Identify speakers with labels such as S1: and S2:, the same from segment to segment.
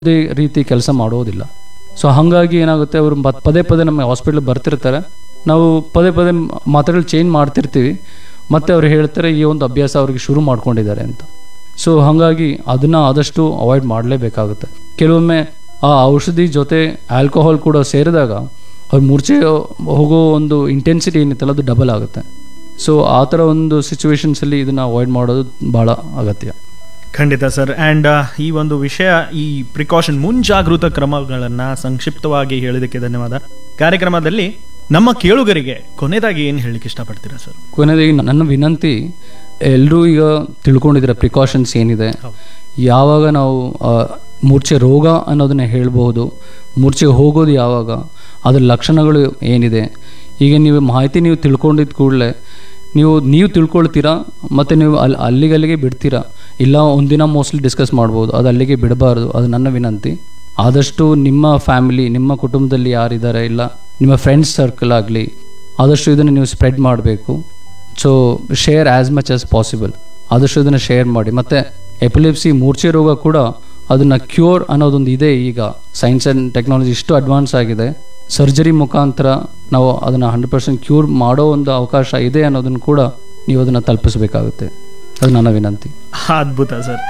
S1: ಯಾವುದೇ ರೀತಿ ಕೆಲಸ ಮಾಡೋದಿಲ್ಲ ಸೊ ಹಾಗಾಗಿ ಏನಾಗುತ್ತೆ ಅವರು ಮತ್- ಪದೇ ಪದೇ ನಮ್ಮ ಹಾಸ್ಪಿಟ್ಲ್ ಬರ್ತಿರ್ತಾರೆ ನಾವು ಪದೇ ಪದೇ ಮಾತ್ರೆಗಳು ಚೇಂಜ್ ಮಾಡ್ತಿರ್ತೀವಿ ಮತ್ತೆ ಅವ್ರು ಹೇಳ್ತಾರೆ ಈ ಒಂದು ಅಭ್ಯಾಸ ಅವ್ರಿಗೆ ಶುರು ಮಾಡ್ಕೊಂಡಿದ್ದಾರೆ ಅಂತ ಸೊ ಹಾಗಾಗಿ ಅದನ್ನು ಆದಷ್ಟು ಅವಾಯ್ಡ್ ಮಾಡಲೇಬೇಕಾಗುತ್ತೆ ಕೆಲವೊಮ್ಮೆ ಆ ಔಷಧಿ ಜೊತೆ ಆಲ್ಕೋಹಾಲ್ ಕೂಡ ಸೇರಿದಾಗ ಅವ್ರ ಮೂರ್ಛೆ ಹೋಗೋ ಒಂದು ಇಂಟೆನ್ಸಿಟಿ ಏನಿತ್ತಲ್ಲ ಅದು ಡಬಲ್ ಆಗುತ್ತೆ ಸೊ ಆ ಥರ ಒಂದು ಸಿಚುವೇಶನ್ಸಲ್ಲಿ ಇದನ್ನು ಅವಾಯ್ಡ್ ಮಾಡೋದು ಭಾಳ ಅಗತ್ಯ
S2: ಖಂಡಿತ ಸರ್ ಆ್ಯಂಡ್ ಈ ಒಂದು ವಿಷಯ ಈ ಪ್ರಿಕಾಷನ್ ಮುಂಜಾಗೃತ ಕ್ರಮಗಳನ್ನು ಸಂಕ್ಷಿಪ್ತವಾಗಿ ಹೇಳಿದಕ್ಕೆ ಧನ್ಯವಾದ ಕಾರ್ಯಕ್ರಮದಲ್ಲಿ ನಮ್ಮ ಕೇಳುಗರಿಗೆ ಕೊನೆಯದಾಗಿ ಏನು ಹೇಳಲಿಕ್ಕೆ ಇಷ್ಟಪಡ್ತೀರಾ ಸರ್
S1: ಕೊನೆಯದಾಗಿ ನನ್ನ ವಿನಂತಿ ಎಲ್ಲರೂ ಈಗ ತಿಳ್ಕೊಂಡಿದ್ರೆ ಪ್ರಿಕಾಷನ್ಸ್ ಏನಿದೆ ಯಾವಾಗ ನಾವು ಆ, ಮೂರ್ಛೆ ರೋಗ ಅನ್ನೋದನ್ನ ಹೇಳ್ಬೋದು ಮೂರ್ಛೆ ಹೋಗೋದು ಯಾವಾಗ ಅದರ ಲಕ್ಷಣಗಳು ಏನಿದೆ ಈಗ ನೀವು ಮಾಹಿತಿ ನೀವು ತಿಳ್ಕೊಂಡಿದ್ದ ಕೂಡಲೇ ನೀವು ನೀವು ತಿಳ್ಕೊಳ್ತೀರಾ ಮತ್ತು ನೀವು ಅಲ್ಲಿ ಅಲ್ಲಿಗಲ್ಲಿಗೆ ಬಿಡ್ತೀರಾ ಇಲ್ಲ ಒಂದಿನ ಮೋಸ್ಟ್ಲಿ ಡಿಸ್ಕಸ್ ಮಾಡ್ಬೋದು ಅದು ಅಲ್ಲಿಗೆ ಬಿಡಬಾರ್ದು ಅದು ನನ್ನ ವಿನಂತಿ ಆದಷ್ಟು ನಿಮ್ಮ ಫ್ಯಾಮಿಲಿ ನಿಮ್ಮ ಕುಟುಂಬದಲ್ಲಿ ಯಾರಿದ್ದಾರೆ ಇಲ್ಲ ನಿಮ್ಮ ಫ್ರೆಂಡ್ಸ್ ಸರ್ಕಲ್ ಆಗಲಿ ಆದಷ್ಟು ಇದನ್ನು ನೀವು ಸ್ಪ್ರೆಡ್ ಮಾಡಬೇಕು so share as much as possible ಆದಷ್ಟು ಇದನ್ನು ಶೇರ್ ಮಾಡಿ ಮತ್ತು ಎಪಿಲಿಪ್ಸಿ ಮೂರ್ಛೆ ರೋಗ ಕೂಡ ಅದನ್ನು ಕ್ಯೂರ್ ಅನ್ನೋದೊಂದು ಇದೆ ಈಗ ಸೈನ್ಸ್ ಆ್ಯಂಡ್ ಟೆಕ್ನಾಲಜಿ ಇಷ್ಟು ಅಡ್ವಾನ್ಸ್ ಆಗಿದೆ ಸರ್ಜರಿ ಮುಖಾಂತರ ನಾವು ಅದನ್ನು ಹಂಡ್ರೆಡ್ ಪರ್ಸೆಂಟ್ ಕ್ಯೂರ್ ಮಾಡೋ ಒಂದು ಅವಕಾಶ ಇದೆ ಅನ್ನೋದನ್ನು ಕೂಡ ನೀವು ಅದನ್ನು ತಲುಪಿಸಬೇಕಾಗುತ್ತೆ ಅದು ನನ್ನ ವಿನಂತಿ
S2: ಅದ್ಭುತ ಸರ್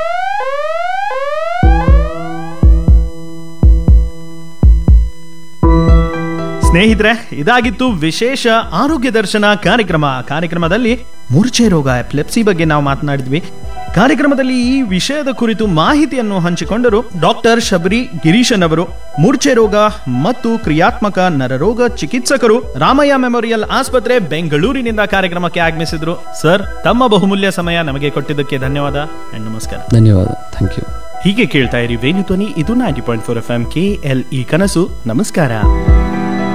S2: ಸ್ನೇಹಿತರೆ ಇದಾಗಿತ್ತು ವಿಶೇಷ ಆರೋಗ್ಯ ದರ್ಶನ ಕಾರ್ಯಕ್ರಮ ಕಾರ್ಯಕ್ರಮದಲ್ಲಿ ಮೂರ್ಛೆ ರೋಗ ಎಪಿಲೆಪ್ಸಿ ಬಗ್ಗೆ ನಾವು ಮಾತನಾಡಿದ್ವಿ ಕಾರ್ಯಕ್ರಮದಲ್ಲಿ ಈ ವಿಷಯದ ಕುರಿತು ಮಾಹಿತಿಯನ್ನು ಹಂಚಿಕೊಂಡರು ಡಾಕ್ಟರ್ ಶಬರಿ ಗಿರೀಶನ್ ಅವರು ಮೂರ್ಛೆ ರೋಗ ಮತ್ತು ಕ್ರಿಯಾತ್ಮಕ ನರರೋಗ ಚಿಕಿತ್ಸಕರು ರಾಮಯ್ಯ ಮೆಮೋರಿಯಲ್ ಆಸ್ಪತ್ರೆ ಬೆಂಗಳೂರಿನಿಂದ ಕಾರ್ಯಕ್ರಮಕ್ಕೆ ಆಗಮಿಸಿದ್ರು ಸರ್ ತಮ್ಮ ಬಹುಮೂಲ್ಯ ಸಮಯ ನಮಗೆ ಕೊಟ್ಟಿದ್ದಕ್ಕೆ ಧನ್ಯವಾದ ಅಂಡ್ ನಮಸ್ಕಾರ
S1: ಧನ್ಯವಾದ ಥ್ಯಾಂಕ್ ಯು
S2: ಹೀಗೆ ಕೇಳ್ತಾ ಇರಿ ವೇಣುಧ್ವನಿ ಇದು ninety point four F M K L E ಕನಸು ನಮಸ್ಕಾರ